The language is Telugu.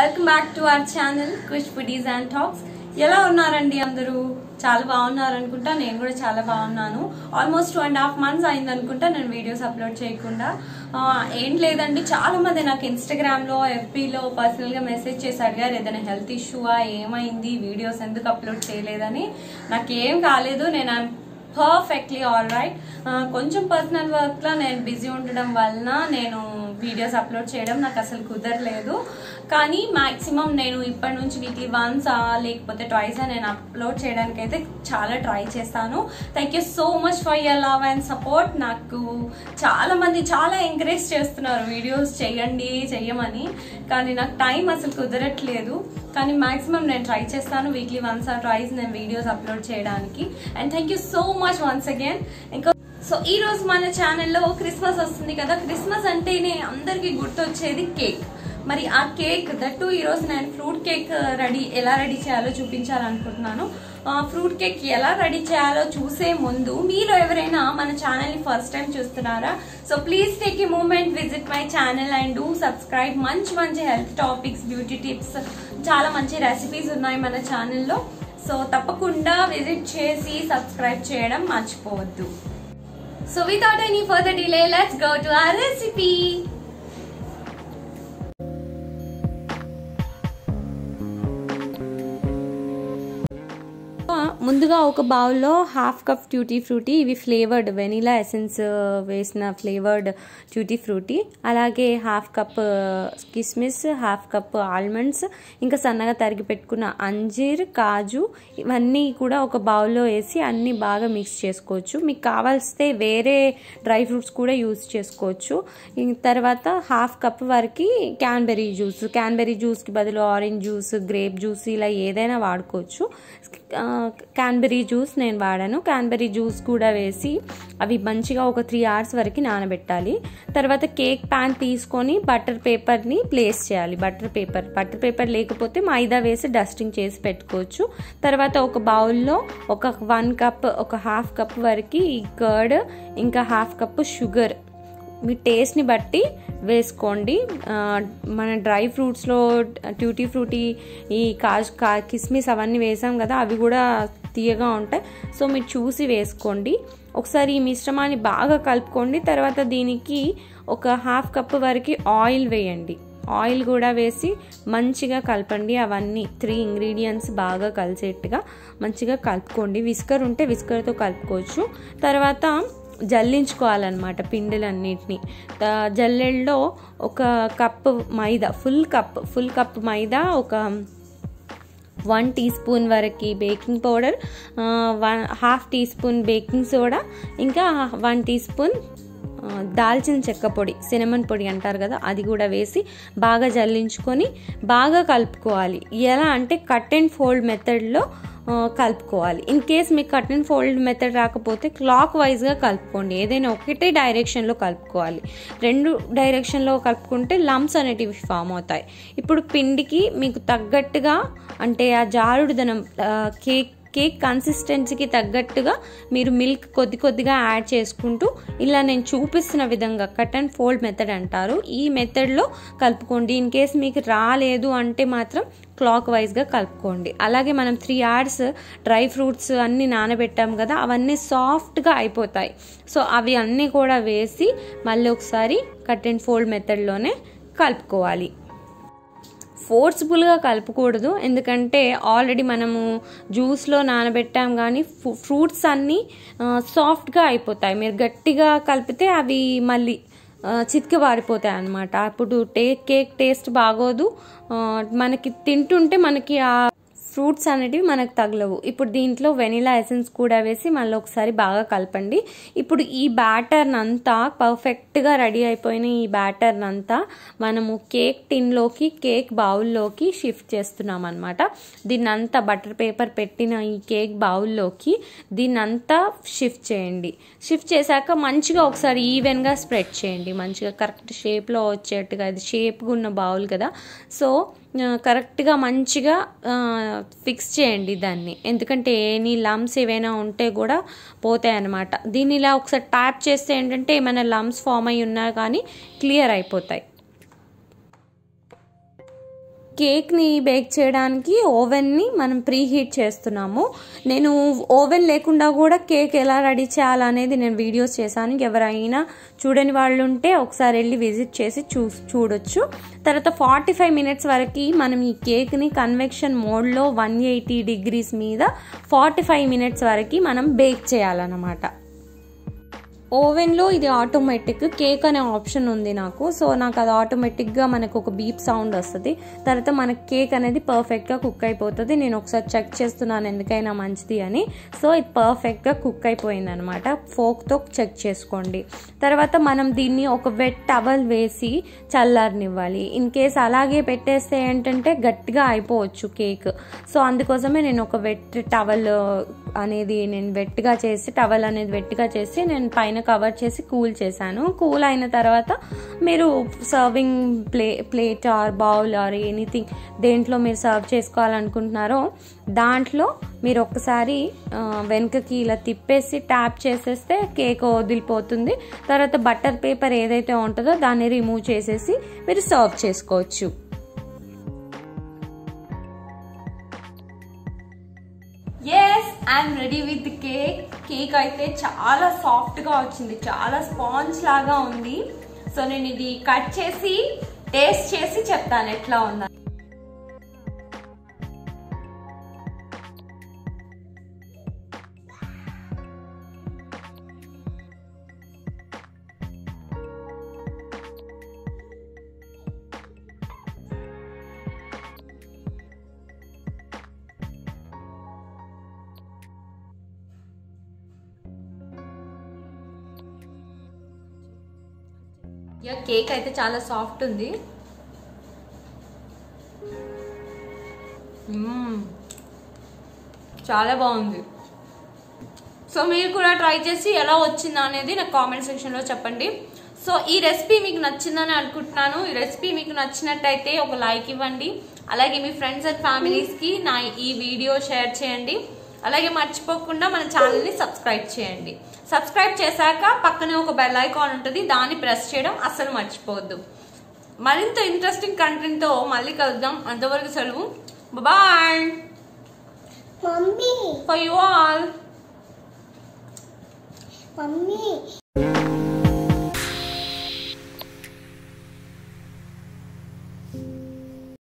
Welcome back to our channel Khush foodies and talks ఎలా ఉన్నారండి అందరూ చాలా బాగున్నారు అనుకుంటా నేను కూడా చాలా బాగున్నాను almost two and half months అయింది అనుకుంటా నేను వీడియోస్ అప్లోడ్ చేయకుండా ఆ, ఏం లేదండి చాలా మంది నాకు ఇన్స్టాగ్రామ్ లో FB లో పర్సనల్ గా మెసేజ్ చేసి అడిగారు ఏదైనా హెల్త్ ఇష్యూవా ఏమైంది వీడియోస్ ఎందుకు అప్లోడ్ చేయలేదని నాకేం కాలేదు నేను పర్ఫెక్ట్లీ ఆల్ రైట్ కొంచెం పర్సనల్ వర్క్ లో నేను బిజీ ఉండడం వలన నేను వీడియోస్ అప్లోడ్ చేయడం నాకు అసలు కుదరలేదు కానీ మాక్సిమం నేను ఇప్పటి నుంచి వీక్లీ వన్స్ లేకపోతే ట్వైస్ నేను అప్లోడ్ చేయడానికి అయితే చాలా ట్రై చేస్తాను thank you so much for your love and support నాకు చాలా మంది చాలా ఎంకరేజ్ చేస్తున్నారు వీడియోస్ చేయండి చెయ్యమని కానీ నాకు టైం అసలు కుదరట్లేదు కానీ మాక్సిమం నేను ట్రై చేస్తాను వీక్లీ వన్స్ ఆర్ ట్రైస్ నేను వీడియోస్ అప్లోడ్ చేయడానికి and thank you so much once again ఇంకా సో ఈ రోజు మన ఛానల్లో క్రిస్మస్ వస్తుంది కదా క్రిస్మస్ అంటేనే అందరికి గుర్తొచ్చేది కేక్ మరి ఆ కేక్ దట్టు ఈ రోజు నేను ఫ్రూట్ కేక్ రెడీ ఎలా రెడీ చేయాలో చూపించాలనుకుంటున్నాను ఫ్రూట్ కేక్ ఎలా రెడీ చేయాలో చూసే ముందు మీరు ఎవరైనా మన ఛానల్ ని ఫస్ట్ టైం చూస్తున్నారా so please take a moment visit my channel and do subscribe మంచి మంచి హెల్త్ టాపిక్స్ బ్యూటీ టిప్స్ చాలా మంచి రెసిపీస్ ఉన్నాయి మన ఛానల్లో సో తప్పకుండా విజిట్ చేసి సబ్స్క్రైబ్ చేయడం మర్చిపోవద్దు so without any further delay let's go to our recipe ముందుగా ఒక బౌల్లో హాఫ్ కప్ ట్యూటీ ఫ్రూటీ ఇవి ఫ్లేవర్డ్ వెనీలా ఎసెన్స్ వేసిన ఫ్లేవర్డ్ ట్యూటీ ఫ్రూటీ అలాగే హాఫ్ కప్ కిస్మిస్ హాఫ్ కప్ ఆల్మండ్స్ ఇంకా సన్నగా తరిగి పెట్టుకున్న అంజీర్ కాజు ఇవన్నీ కూడా ఒక బౌల్లో వేసి అన్నీ బాగా మిక్స్ చేసుకోవచ్చు మీకు కావాల్సితే వేరే డ్రై ఫ్రూట్స్ కూడా యూస్ చేసుకోవచ్చు తర్వాత హాఫ్ కప్ వరకు క్యాన్బెరీ జ్యూస్ క్యాన్బెరీ జ్యూస్కి బదులు ఆరెంజ్ జ్యూస్ గ్రేప్ జ్యూస్ ఇలా ఏదైనా వాడుకోవచ్చు క్యాన్బెరీ జ్యూస్ నేను వాడాను క్యాన్బెరీ జ్యూస్ కూడా వేసి అవి మంచిగా ఒక త్రీ అవర్స్ వరకు నానబెట్టాలి తర్వాత కేక్ ప్యాన్ తీసుకొని బటర్ పేపర్ని ప్లేస్ చేయాలి బటర్ పేపర్ బటర్ పేపర్ లేకపోతే మైదా వేసి డస్టింగ్ చేసి పెట్టుకోవచ్చు తర్వాత ఒక బౌల్లో ఒక వన్ కప్ ఒక హాఫ్ కప్ వరకు ఈ కర్డ్ ఇంకా హాఫ్ కప్ షుగర్ మీ టేస్ట్ని బట్టి వేసుకోండి మన డ్రై ఫ్రూట్స్లో ట్యూటీ ఫ్రూటీ ఈ కాజ్ కా కిస్మిస్ అవన్నీ వేసాం కదా అవి కూడా తీయగా ఉంటాయి సో మీరు చూసి వేసుకోండి ఒకసారి ఈ మిశ్రమాన్ని బాగా కలుపుకోండి తర్వాత దీనికి ఒక హాఫ్ కప్ వరకు ఆయిల్ వేయండి ఆయిల్ కూడా వేసి మంచిగా కలపండి అవన్నీ త్రీ ఇంగ్రీడియంట్స్ బాగా కలిసేట్టుగా మంచిగా కలుపుకోండి విస్కర్ ఉంటే విస్కర్తో కలుపుకోవచ్చు తర్వాత జల్లించుకోవాలన్నమాట పిండిలన్నిటిని జల్లెల్లో ఒక కప్ మైదా ఫుల్ కప్ ఫుల్ కప్ మైదా ఒక వన్ టీ స్పూన్ వరకు baking powder one half teaspoon baking soda ఇంకా వన్ టీ స్పూన్ దాల్చిన చెక్క పొడి సినమన్ పొడి అంటారు కదా అది కూడా వేసి బాగా జల్లించుకొని బాగా కలుపుకోవాలి ఎలా అంటే కట్ అండ్ ఫోల్డ్ మెథడ్లో కలుపుకోవాలి ఇన్ కేస్ మీకు కట్ అండ్ ఫోల్డ్ మెథడ్ రాకపోతే క్లాక్ వైజ్గా కలుపుకోండి ఏదైనా ఒకటే డైరెక్షన్లో కలుపుకోవాలి రెండు డైరెక్షన్లో కలుపుకుంటే లమ్స్ అనేటివి ఫామ్ అవుతాయి ఇప్పుడు పిండికి మీకు తగ్గట్టుగా అంటే ఆ జారుడుదనం కేక్ కేక్ కన్సిస్టెన్సీకి తగ్గట్టుగా మీరు మిల్క్ కొద్ది కొద్దిగా యాడ్ చేసుకుంటూ ఇలా నేను చూపిస్తున్న విధంగా కట్ అండ్ ఫోల్డ్ మెథడ్ అంటారు ఈ మెథడ్లో కలుపుకోండి ఇన్ కేస్ మీకు రాలేదు అంటే మాత్రం క్లాక్ వైజ్గా కలుపుకోండి అలాగే మనం త్రీ అవర్స్ డ్రై ఫ్రూట్స్ అన్నీ నానబెట్టాం కదా అవన్నీ సాఫ్ట్గా అయిపోతాయి సో అవి అన్నీ కూడా వేసి మళ్ళీ ఒకసారి కట్ అండ్ ఫోల్డ్ మెథడ్లోనే కలుపుకోవాలి ఫోర్స్ఫుల్గా కలపకూడదు ఎందుకంటే ఆల్రెడీ మనము జ్యూస్లో నానబెట్టాం కానీ ఫ్రూట్స్ అన్నీ సాఫ్ట్గా అయిపోతాయి మీరు గట్టిగా కలిపితే అవి మళ్ళీ చితికి వాడిపోతాయి అనమాట అప్పుడు టే కేక్ టేస్ట్ బాగోదు మనకి తింటుంటే మనకి ఆ ఫ్రూట్స్ అనేటివి మనకు తగలవు ఇప్పుడు దీంట్లో వెనిలా ఎసెన్స్ కూడా వేసి మళ్ళీ ఒకసారి బాగా కలపండి ఇప్పుడు ఈ బ్యాటర్న్ అంతా పర్ఫెక్ట్గా రెడీ అయిపోయిన ఈ బ్యాటర్న్ అంతా మనము కేక్ టిన్లోకి కేక్ బౌల్లోకి షిఫ్ట్ చేస్తున్నాం అనమాట దీన్ని అంతా బటర్ పేపర్ పెట్టిన ఈ కేక్ బౌల్లోకి దీన్ని అంతా షిఫ్ట్ చేయండి షిఫ్ట్ చేశాక మంచిగా ఒకసారి ఈవెన్గా స్ప్రెడ్ చేయండి మంచిగా కరెక్ట్ షేప్లో వచ్చేట్టుగా ఇది షేప్గా ఉన్న బౌల్ కదా సో కరెక్ట్గా మంచిగా ఫిక్స్ చేయండి దాన్ని ఎందుకంటే ఎనీ లమ్స్ ఏవైనా ఉంటే కూడా పోతాయి అన్నమాట దీన్ని ఇలా ఒకసారి ట్యాప్ చేస్తే ఏంటంటే ఏమైనా లమ్స్ ఫామ్ అయి ఉన్నా కానీ క్లియర్ అయిపోతాయి కేక్ని బేక్ చేయడానికి ఓవెన్ని మనం ప్రీ హీట్ చేస్తున్నాము నేను ఓవెన్ లేకుండా కూడా కేక్ ఎలా రెడీ చేయాలనేది నేను వీడియోస్ చేశాను ఎవరైనా చూడని వాళ్ళు ఉంటే ఒకసారి వెళ్ళి విజిట్ చేసి చూ చూడొచ్చు తర్వాత ఫార్టీ ఫైవ్ మినిట్స్ వరకు మనం ఈ కేక్ని కన్వెక్షన్ మోడ్లో వన్ ఎయిటీ డిగ్రీస్ మీద ఫార్టీ ఫైవ్ మినిట్స్ వరకు మనం బేక్ చేయాలన్నమాట ఓవెన్లో ఇది ఆటోమేటిక్ కేక్ అనే ఆప్షన్ ఉంది నాకు సో నాకు అది ఆటోమేటిక్గా మనకు ఒక బీప్ సౌండ్ వస్తుంది తర్వాత మనకి కేక్ అనేది పర్ఫెక్ట్గా కుక్ అయిపోతుంది నేను ఒకసారి చెక్ చేస్తున్నాను ఎందుకైనా మంచిది అని సో ఇది పర్ఫెక్ట్గా కుక్ అయిపోయింది అనమాట ఫోక్తో చెక్ చేసుకోండి తర్వాత మనం దీన్ని ఒక వెట్ టవల్ వేసి చల్లారనివ్వాలి ఇన్ కేస్ అలాగే పెట్టేస్తే ఏంటంటే గట్టిగా అయిపోవచ్చు కేక్ సో అందుకోసమే నేను ఒక వెట్ టవల్ అనేది నేను వెట్గా చేసి టవల్ అనేది వెట్గా చేసి నేను పైన కవర్ చేసి కూల్ చేశాను కూల్ అయిన తర్వాత మీరు serving play plate or bowl or anything దేంట్లో మీరు సర్వ్ చేసుకోవాలనుకుంటున్నారో దాంట్లో మీరు ఒక్కసారి వెనుకకి ఇలా తిప్పేసి ట్యాప్ చేసేస్తే కేక్ వదిలిపోతుంది తర్వాత బటర్ పేపర్ ఏదైతే ఉంటుందో దాన్ని రిమూవ్ చేసేసి మీరు సర్వ్ చేసుకోవచ్చు yes I'm ready with cake cake అయితే చాలా సాఫ్ట్గా వచ్చింది చాలా స్పాంజ్ లాగా ఉంది సో నేను ఇది కట్ చేసి టేస్ట్ చేసి చెప్తాను ఎట్లా ఉందా యా కేక్ అయితే చాలా సాఫ్ట్ ఉంది మ్మ్. చాలా బాగుంది సో మీరు కూడా ట్రై చేసి ఎలా వచ్చిందా అనేది నాకు కామెంట్ సెక్షన్లో చెప్పండి సో ఈ రెసిపీ మీకు నచ్చిందని అనుకుంటున్నాను ఈ రెసిపీ మీకు నచ్చినట్టయితే ఒక లైక్ ఇవ్వండి అలాగే మీ ఫ్రెండ్స్ అండ్ ఫ్యామిలీస్కి నా ఈ వీడియో షేర్ చేయండి అలాగే మర్చిపోకుండా మన ఛానల్ని సబ్స్క్రైబ్ చేయండి సబ్స్క్రైబ్ చేశాక పక్కనే ఒక బెల్ ఐకాన్ ఉంటుంది దాన్ని ప్రెస్ చేయడం అస్సలు మర్చిపోవద్దు మరింత ఇంట్రెస్టింగ్ కంటెంట్తో మళ్ళీ కలుద్దాం అంతవరకు సెలవు bye mummy for you all mummy